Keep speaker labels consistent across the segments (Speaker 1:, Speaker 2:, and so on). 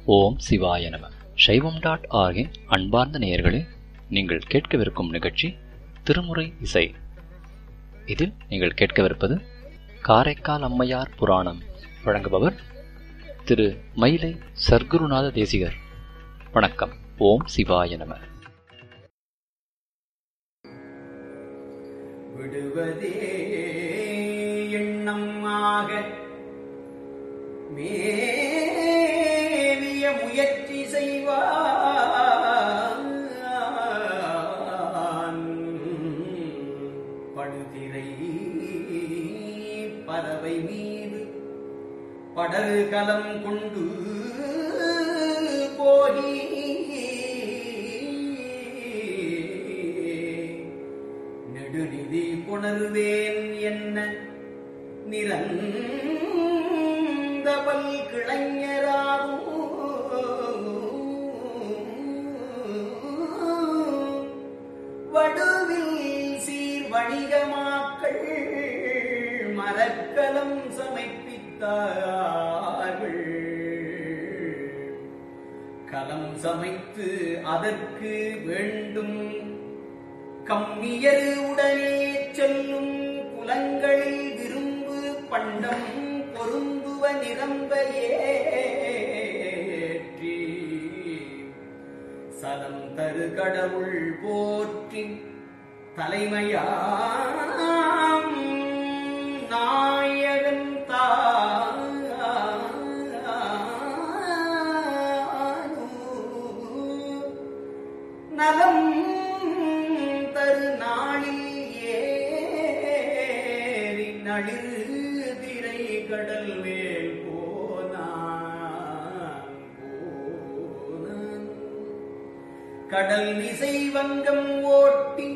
Speaker 1: ஓம் சிவாய நம சைவம் டாட் ஆர்கின் அன்பார்ந்த நேயர்களே நீங்கள் கேட்கவிருக்கும் நிகழ்ச்சி திருமுறை இசை இதில் நீங்கள் கேட்கவிருப்பது காரைக்கால் அம்மையார் புராணம் வழங்குபவர் திரு மயிலை சர்க்குருநாத தேசிகர் வணக்கம் ஓம் சிவாய நம
Speaker 2: விடுவதே எண்ணம் ஆக மேவிய முயற்சி செய்வான் படுதிரை பறவை மீது படல் கலம் கொண்டு போகி நெடுநிதி புணர்வேன் என்ன நிறந்த பல் கிளைஞராகும் வடுவில் சீர் வணிகமாக்கள் மரக்கலம் சமைப்பித்தார்கள் கலம் சமைத்து அதற்கு வேண்டும் கம்மியரு உடனே செல்லும் புலங்களில் விரும்பு பண்டம் பொருந்துவ நிரம்ப ஏற்றி சதம் தரு கடவுள் போற்றி தலைமையாம் நாயகன் தானூர் நலம் தரு நாளில் ஏறி நளிர் திரை கடல் மேல் போனான் போனான். கடல் இசை வங்கம் ஓட்டி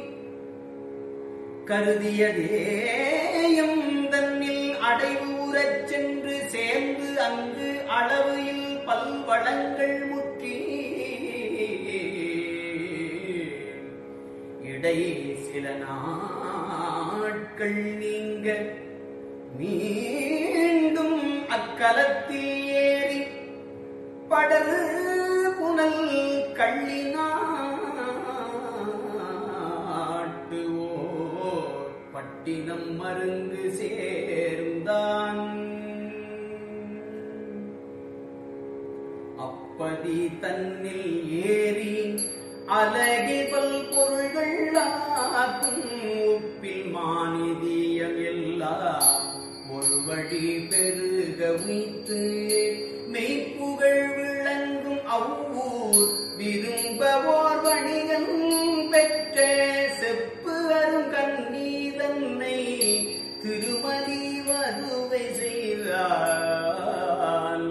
Speaker 2: கருதியதேயம் தன்னில் அடைவுறச் சென்று சேர்ந்து அங்கு அளவில் பல்வளங்கள் முற்றி இடை சில நாட்கள் நீங்க மீண்டும் அக்கலத்தில் ஏறி படல் புனல் கள்ளினாட்டுவோர் பட்டினம் மருங்கு சேர்ந்தான் அப்பதி தன்னில் ஏறி அழகிபல் பொருள்கள் ஆக்கும் உப்பில் மானிதியம் எல்லாம் ஒரு வழி பெருக வைத்து மெய்ப்புகழ் விளங்கும் அவ்வூர் விரும்பவோர் வணிகன் பெற்ற செப்பு அரும் கண்ணீதன்னை திருமதி வதுவை செய்தான்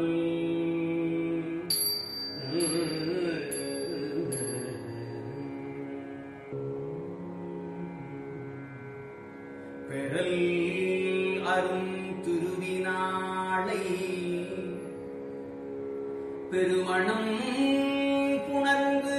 Speaker 2: பெறல் அரும் திருவினாளை பெருமணம் புணர்ந்து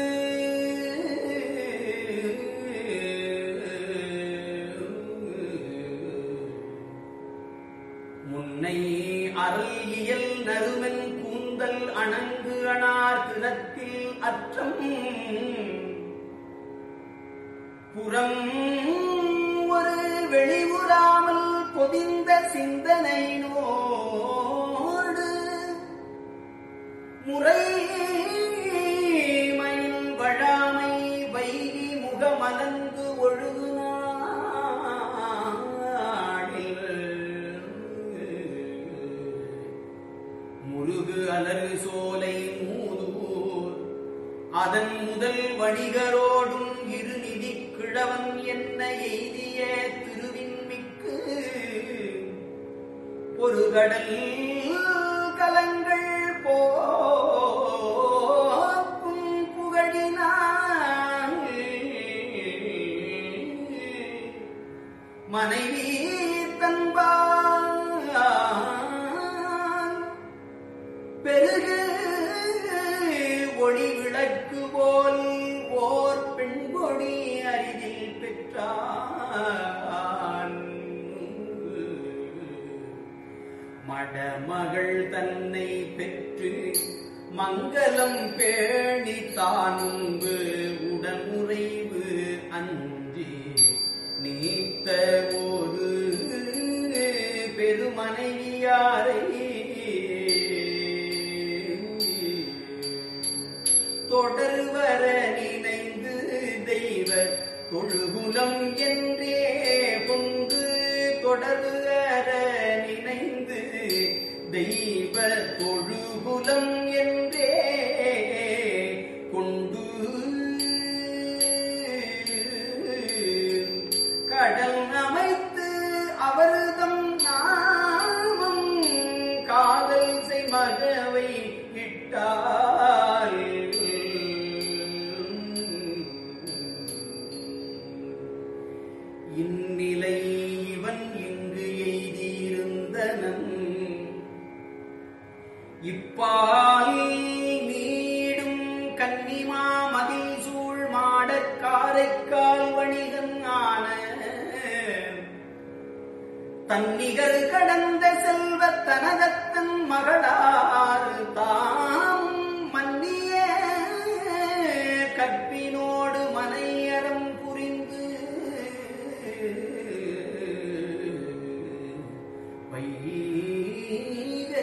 Speaker 2: முன்னை அருள் இயல் நறுமன் கூந்தல் அணங்கு அணார் திறத்தில் அற்றம் புறம் ஒரு வெளிவுறாமல் பொதிந்த சிந்தனையினோடு முறை மயில் வழாமை வைகி முகமலர்ந்து ஒழுகு முருகு அலறு சோலை மூதூர் அதன் முதல் வணிகரோடும் இருநிதி கிழவன் என்ன எய்திய திருவின்மிக்கு ஒரு கடல் கலங்கள் போக்கும் புகழினான் மனைவி தன்பான் பெருகு ஒளி விளக்கு போல் ஓர் பெண்கொடி அரிதில் பெற்றான் மடமகள் தன்னை பெற்று மங்களம் பேணி தானுங்கு உடனுறைவு அஞ்சி நீத்த ஒரு பெருமனைவியாரை தொடர்வர நினைந்து தெய்வ தொழுகுலம் என்றே கொண்டு தொடர்வர நினைந்து தெய்வ தொழுகுலம் என்றே கொண்டு கடல் அமைத்து அவர்தம் நாமம் காதல் செய்மகவை இட்டால் இந்நிலை இவன் இங்கு எய்தியிருந்தனன் இப்பால் நீடும் கன்னிமா மதில் சூழ் மாடக் காரைக்கால் வணிகன் ஆன தன்னிகர் கடந்த செல்வ தனதத்தன் மகளார் தாம் மன்னிய கற்பினோடு மனையறம் புரிந்து வைக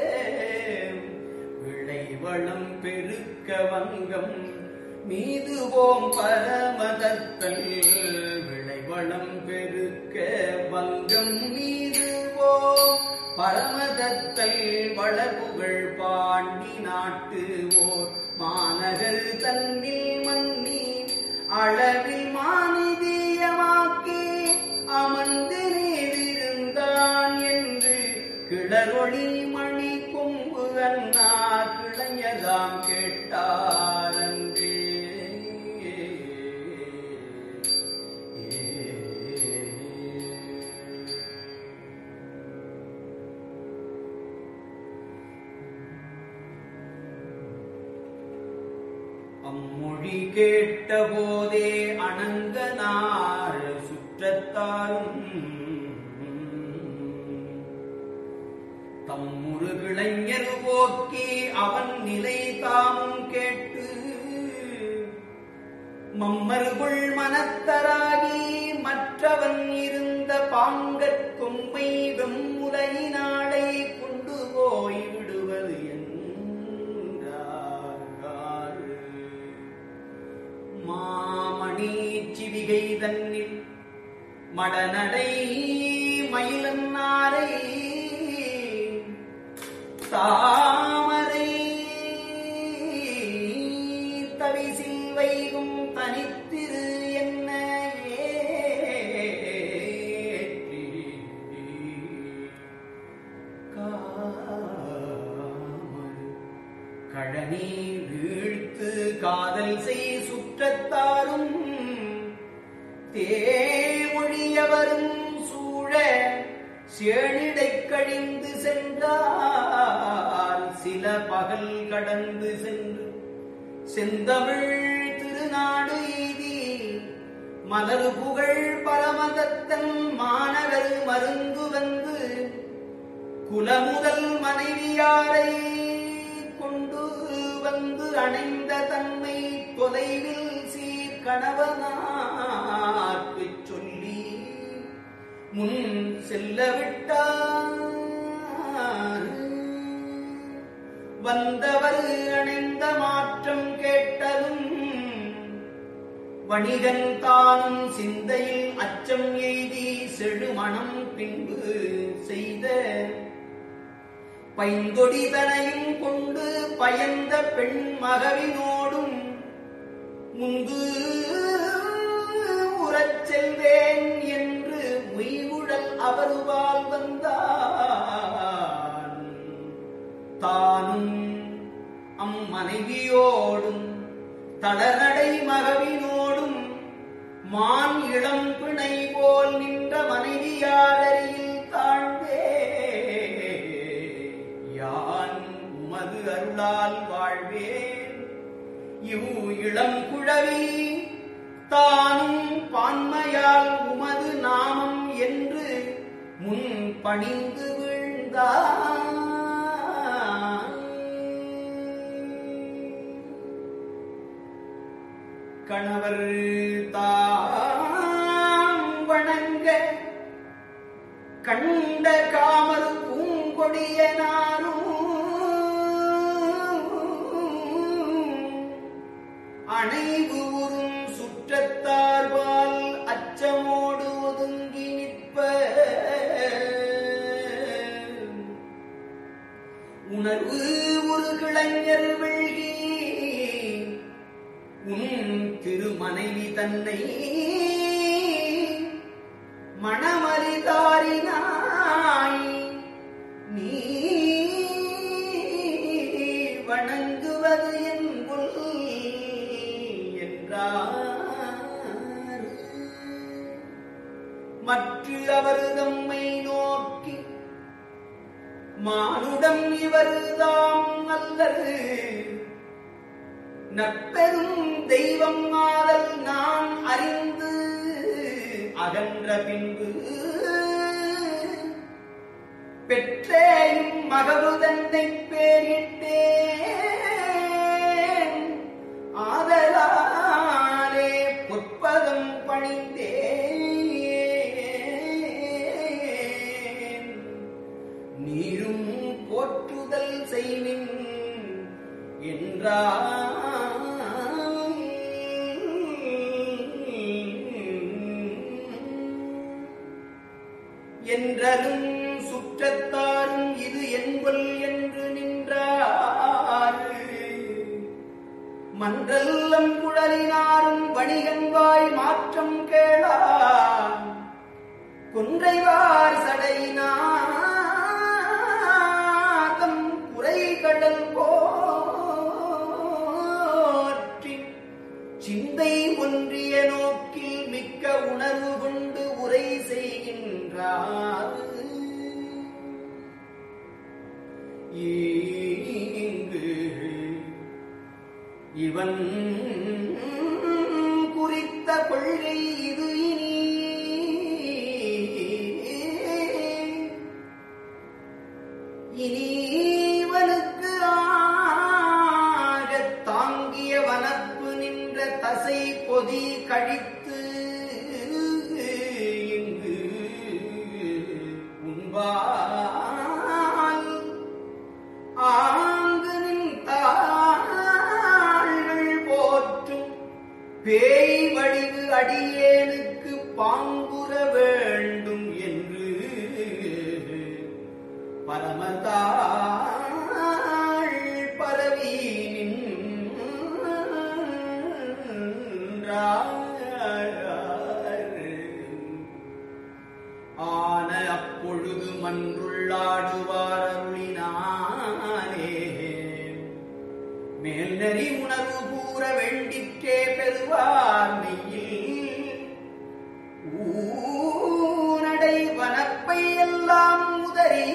Speaker 2: விளைவளம் பெருக்க வங்கம் மீது ஓம் பரமதத்தல் விளைவளம் பெருக்க வங்கம் மீது ஓம் பரமதத்தல் வளபுகழ் பாண்டி நாட்டு ஓர் மாநகர் தன்னில் மன்னி அளவில் மாநிதியமாக்கி அமர்ந்து நீரிருந்தான் என்று கிளரொளி மணி கொம்பு அண்ணா கிளைஞதாம் கேட்டாரன்றே அம்மொழி கேட்ட போதே அணங்கனார் சுற்றத்தாரும் தம்முரு கிளைஞர் போக்கி அவன் நிலை தாமும் கேட்டு மம்மருகுள் மனத்தராகி மற்றவன் இருந்த பாங்கற் கொம்பை வெம்முலையினாடை கொண்டு போய் விடுவது என்றார் மாமணி சிவிகை தன்னில் மடநடை மயிலன்னாரை தாமரை தவிசில் வைகும் தனித்திரு என்ன ஏற்றி காமரு கழனி வீழ்த்து காதல் செய் சுற்றத்தாரும் தேமொழியவரும் சூழ சேழிடை கழிந்து சென்றார் சில பகல் கடந்து சென்று செந்தமிழ் திருநாடு எய்தி மலர் புகழ் பரமதத்தன் மாநகர் மருந்து வந்து குலமுதல் மனைவியாரை கொண்டு வந்து அணைந்த தன்மை தொலைவில் சீர் கணவனார்க்குச் சொல்லி முன் செல்ல விட்டார் வந்தவர் அணைந்த மாற்றம் கேட்டதும் வணிகன் தானும் சிந்தையில் அச்சம் எய்தி செழுமணம் பின்பு செய்த பைந்தொடிதனையும் கொண்டு பயந்த பெண் மகவினோடும் முந்து உறச் செல்வேன் என்று உய்வுடல் அவருவால் வந்தான் தானும் அம்மனைவியோடும் தளநடை மகவினோடும் மான் இளம் பிணை போல் நின்ற மனைவியாரரில் தாழ்ந்தே யான் உமது அருளால் வாழ்வேன் இவ் இளம் குழவி தானும் பான்மையால் உமது நாமம் என்று முன் பணிந்து வீழ்ந்தார் கணவர் தாம் வணங்க கண்ட காமர் பூங்கொடியனாரும் அணைவு உறும் சுற்றத்தார்பால் அச்சமோடு ஒதுங்கி நிற்ப உணர்வு ஒரு கிளைஞர் வெள்கி உன் திருமனைவி தன்னை மணமறிதாரினாய் நீ வணங்குவது என்புல் என்றார் மற்ற அவர் தம்மை நோக்கி மானுடம் இவர்தாம் அல்லது நற்பெரும் தெய்வம் ஆதல் நான் அறிந்து அகன்ற பின்பு பெற்றேயும் மகவு தன்னை பேரிட்டேன் ஆதலாலே பொற்பதம் பணிந்தேன் நீரும் போற்றுதல் செய்வின் என்றார் என்றலும் சுற்றத்தாரும் இது என்பல் என்று நின்றார் மன்றல்லம் குழலினாரும் வணிகன்வாய் மாற்றம் கேளார் கொன்றைவார் சடையினாதம் குறை கடல் போற்றி சிந்தை ஒன்றிய நோக்கில் மிக்க உணர்வு கொண்டு உரை செய்கின்றார் இங்கு இவன் குறித்த கொள்கை இது இனி இனிவனுக்கு ஆகத் தாங்கிய வனப்பு நின்ற தசை பொதி கழித்து இங்கு உண்பால் ஆங்கு நின் தாள்கள் போற்றும் பேய் வடிவு அடியேனுக்கு பாங்குற வேண்டும் என்று பரமதாள் பரவி நின்றார். ஆன அப்பொழுது மன்றுள்ளாடுவார் அருளினானே மேல்நெறி உணர்வு கூற வேண்டிற்றே பெறுவார் மெய்யில் ஊனடை வனப்பை எல்லாம் உதறி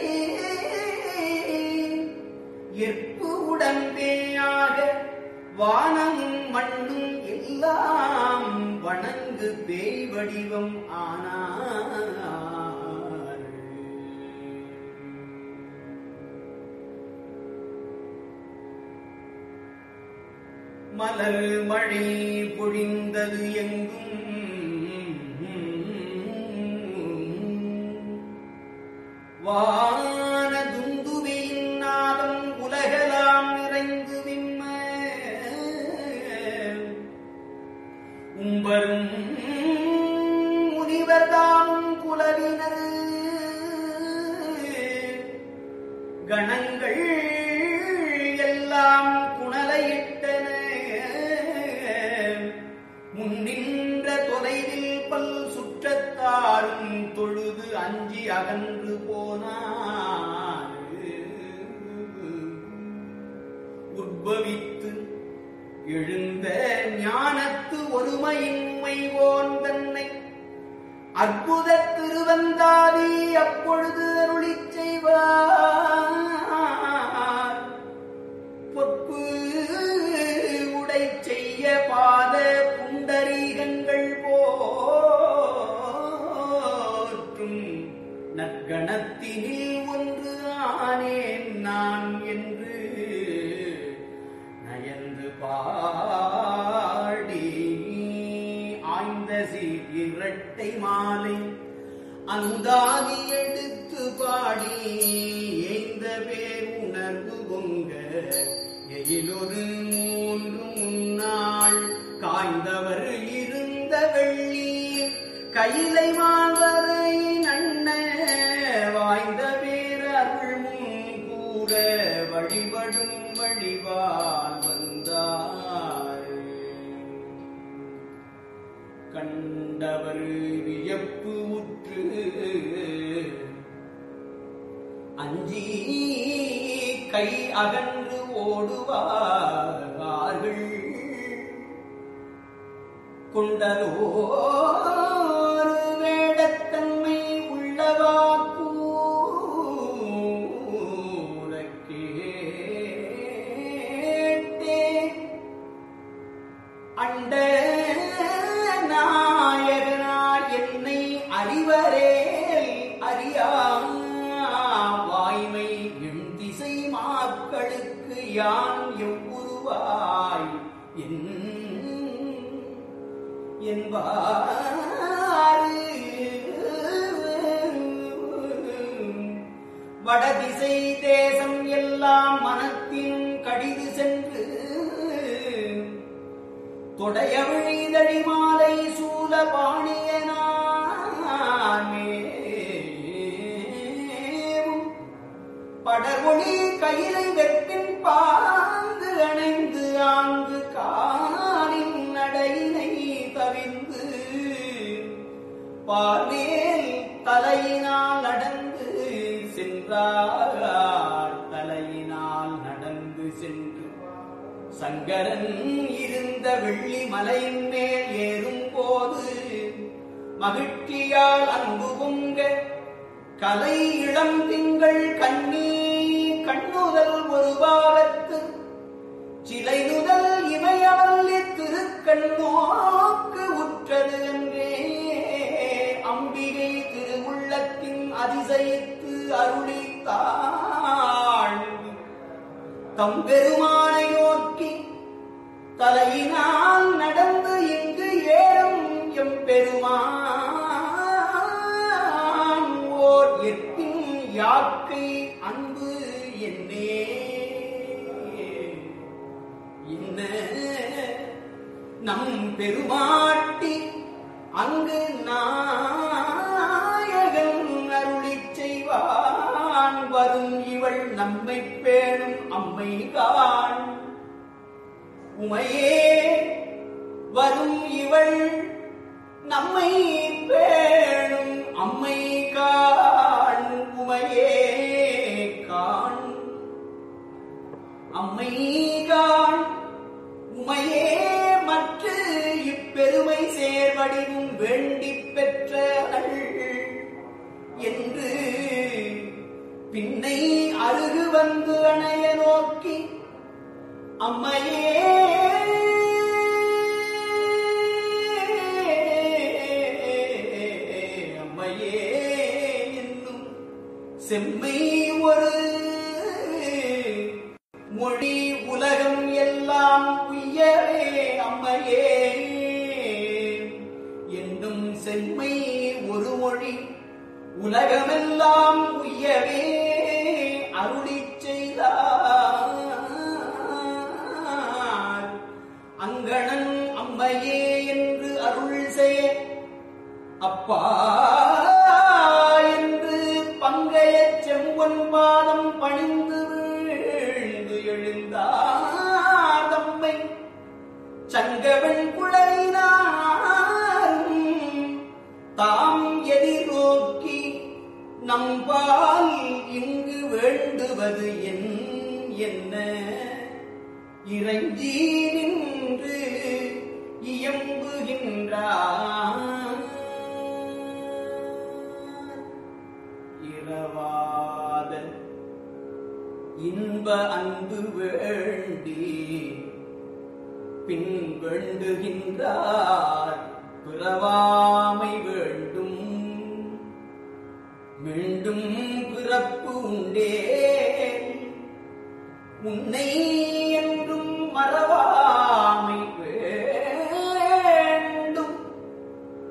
Speaker 2: எற்பு உடம்பேயாக வானமும் மண்ணும் எல்லாம் வணங்கு பேய் வடிவம் ஆனார் மலர் மழை பொழிந்தது எங்கும் வான துந்துவியின் நாதம் உலகலாம் நிறைந்து விம்ம உம்பரும் முனிவர்தாம் குலவினர் கணங்கள் எல்லாம் குணலையிட்டன முன்னின்ற தொலைவில் பல் சுற்றத்தாரும் தொழுது அஞ்சி அகன்று போனார் உட்பவித்து எழுந்த ஞானத்து ஒருமையின்மை ஓன் தன்னை அற்புத திருவந்தாதி அப்பொழுது அருளிச் செய்வார் பொற்பு உடை செய்ய பாத புண்டரீகங்கள் போற்றும் நற்கணத்தினில் ஒன்று ஆனேன் நான் என்று நயந்து பாடி சீர் இரட்டை மாலை அந்தாதி எடுத்து பாடி எய்ந்த பேர் உணர்வு பொங்க எயிலொரு மூன்று முன்னாள் காய்ந்தவர் இருந்த வெள்ளி கையிலை மால்வரை நன்ன வாய்ந்த பேர் அருள் முன் கூற வழிபடும் வழிவால் வந்தார் கண்டவர் வியப்பு உற்று அஞ்சி கை அகன்று ஓடுவார்கள் கொண்டதோர் வேடத்தன்மை உள்ளவாக்கூரக்கேட்டேன் அண்ட நாயகனார் என்னை அறிவரே அறியா வாய்மை என் திசை மாக்களுக்கு யான் எவ்வுருவாய் என் என்பாரு வடதிசை தேசம் எல்லாம் மனத்தின் கடிது சென்று தொடையவிழிதழி மாலை சூல பாணியனாமேவும் படர்மொழி கையிலை வெப்பின் பாங்கு அணைந்து ஆங்கு காலின் நடையினை தவிர்ந்து பார்வேல் தலையினால் நடந்து சென்றார் தலையினால் நடந்து சென்று சங்கரன் இருந்த வெள்ளி மலையின் மேல் ஏறும் போது மகிழ்ச்சியால் அன்பு பொங்க கலை இளம் திங்கள் கண்ணீ கண்ணுதல் ஒரு பாகத்து சிலை நுதல் இமயவல்லி திருக்கண் நோக்கு உற்றது என்றே அம்பிகை திருவுள்ளத்தின் அதிசயித்து அருளித்தாள் தம்பெருமானை நோக்கி தலையினால் நடந்து இங்கு ஏறும் எம் பெருமான் ஓர் எட்டின் யாக்கை அன்பு என்னே என்ன நம் பெருமாட்டி அங்கு நாயகன் அருளிச் செய்வான் வரும் இவள் நம்மை பேணும் அம்மை காண் உமையே வரும் இவள் நம்மை பேணும் அம்மை காண் உமையே காண் அம்மை காண் உமையே மற்ற இப்பெருமை சேர்வடிவும் வேண்டிப் பெற்றவள் என்று பின்னை அருகு வந்து அணைய நோக்கி அம்மையே அம்மையே என்னும் செம்மை ஒரு மொழி உலகம் எல்லாம் உய்யவே அம்மையே என்னும் செம்மை ஒரு மொழி உலகமெல்லாம் உய்யவே அருளிச் செய்தார் அங்கணன் அம்மையே என்று அருள் செய்ய அப்பா என்று பங்கைய செம்பொன் பாதம் பணிந்து வீழ்ந்து எழுந்தார் தம்மை சங்கவன் குழலினாரும் தாம் எதிர்நோக்கி நம்பால் இங்கு வேண்டுவது என் என்ன இறைஞ்சி நின்று இயம்புகின்றார் இரவாத இன்ப அன்பு வேண்டி பின் வேண்டுகின்றார் பிறவாமை வேண்டும் மீண்டும் பிறப்பு உண்டே உன்னை என்றும் மறவாமை வேண்டும்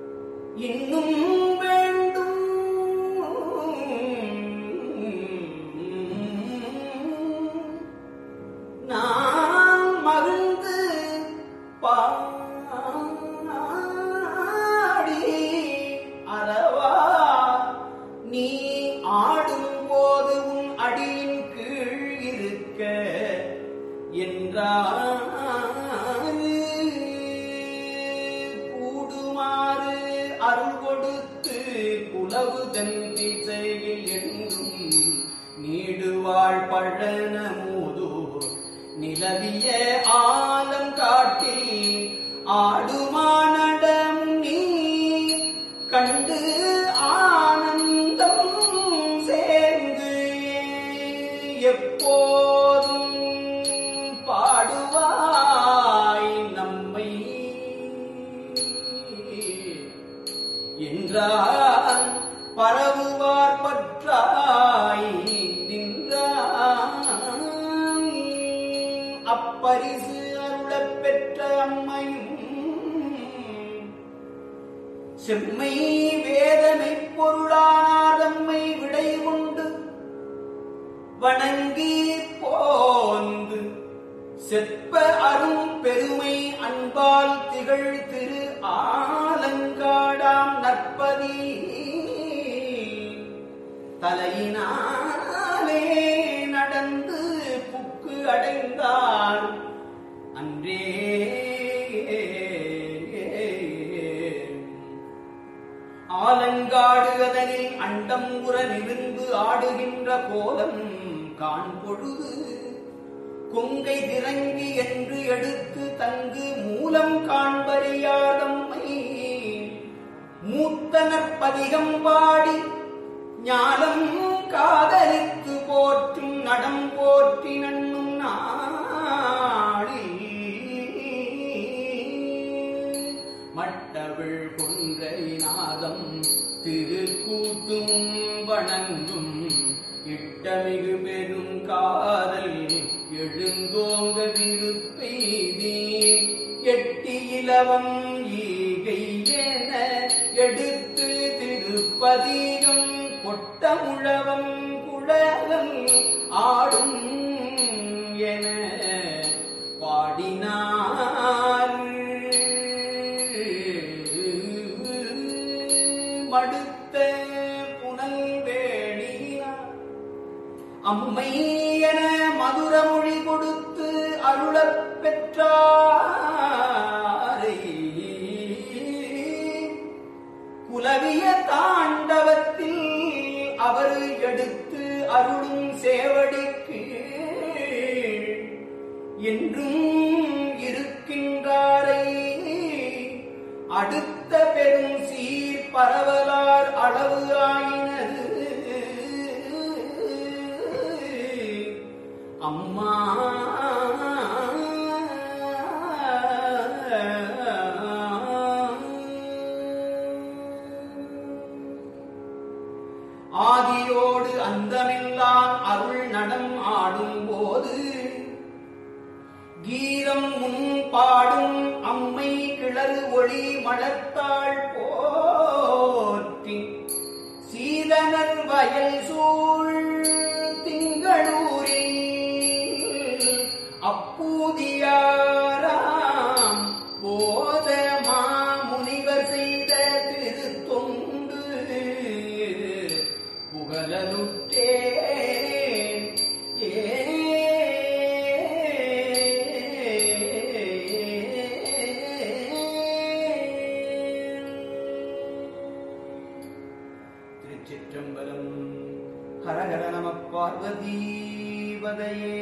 Speaker 2: பழனமுதூர் நிலவிய ஆலங்காட்டி ஆடுமானடம் நீ கண்டு ஆனந்தம் சேர்ந்து எப்போதும் பாடுவாய் நம்மை என்றான் பரவுவார் பற்றாய் நின்றான் அப்பரிசு அருளப் பெற்ற அம்மையும் செம்மை வேதனை பொருளானாதம்மை விடை கொண்டு வணங்கி போந்து செப்ப அரும் பெருமை அன்பால் திகழ் திரு ஆலங்காடாம் நற்பதி தலையினாலே நடந்து புக்கு அடைந்தார் அன்றே ஆலங்காடு அதனில் அண்டம் உற நிமிர்ந்து ஆடுகின்ற கோலம் காண்பொழுது கொங்கை திரங்கி என்று எடுத்து தங்கு மூலம் காண்பறியாதம்மை மூத்தனர் பதிகம் பாடி ஞானம் காதலித்து போற்றும் நடம் போற்றி நண்ணும் நாளில் மட்டவிழ் கொன்றை நாதம் திருக்கூத்தும் வணங்கும் இட்டமிகு பெரும் காதல் எழுந்தோங்க திருப்பெய்தி எட்டி இலவம் ஈகை என எடுத்து திருப்பதியும் கொட்டமுழவம் குழவம் ஆடும் என பாடினார் மடுத்த புனல் வேணினார் அம்மை என மதுர மொழி கொடுத்து அருளப் பெற்றாரை குலவிய தாண்டவத்தில் அவர் எடுத்து அருளும் சேவடிக்கு என்றும் இருக்கின்றாரை அடுத்த பெரும் சீர் பரவலார் அளவு ஆயினது அம்மா ஆதியோடு அந்தமெல்லாம் அருள் நடம் ஆடும் போது கீதம் முன் பாடும் அம்மை கிளறு ஒளி மலர்த்தாள் போற்றி சீதனர் வயல் சூழ் திங்களூரில் அப்பூதியாராம் போத மாமுனிவர் செய்த திருத்தொண்டு புகழலுற்றேன் திருச்சிற்றம்பலம் ஹரஹர நம பார்வதீபதையே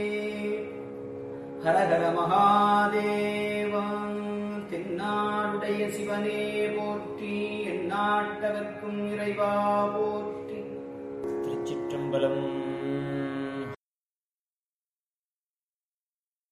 Speaker 2: ஹரஹர மகாதேவா தென்னாடுடைய சிவனே போற்றி எந்நாட்டவர்க்கும் இறைவா போற்றி திருச்சிற்றம்பலம்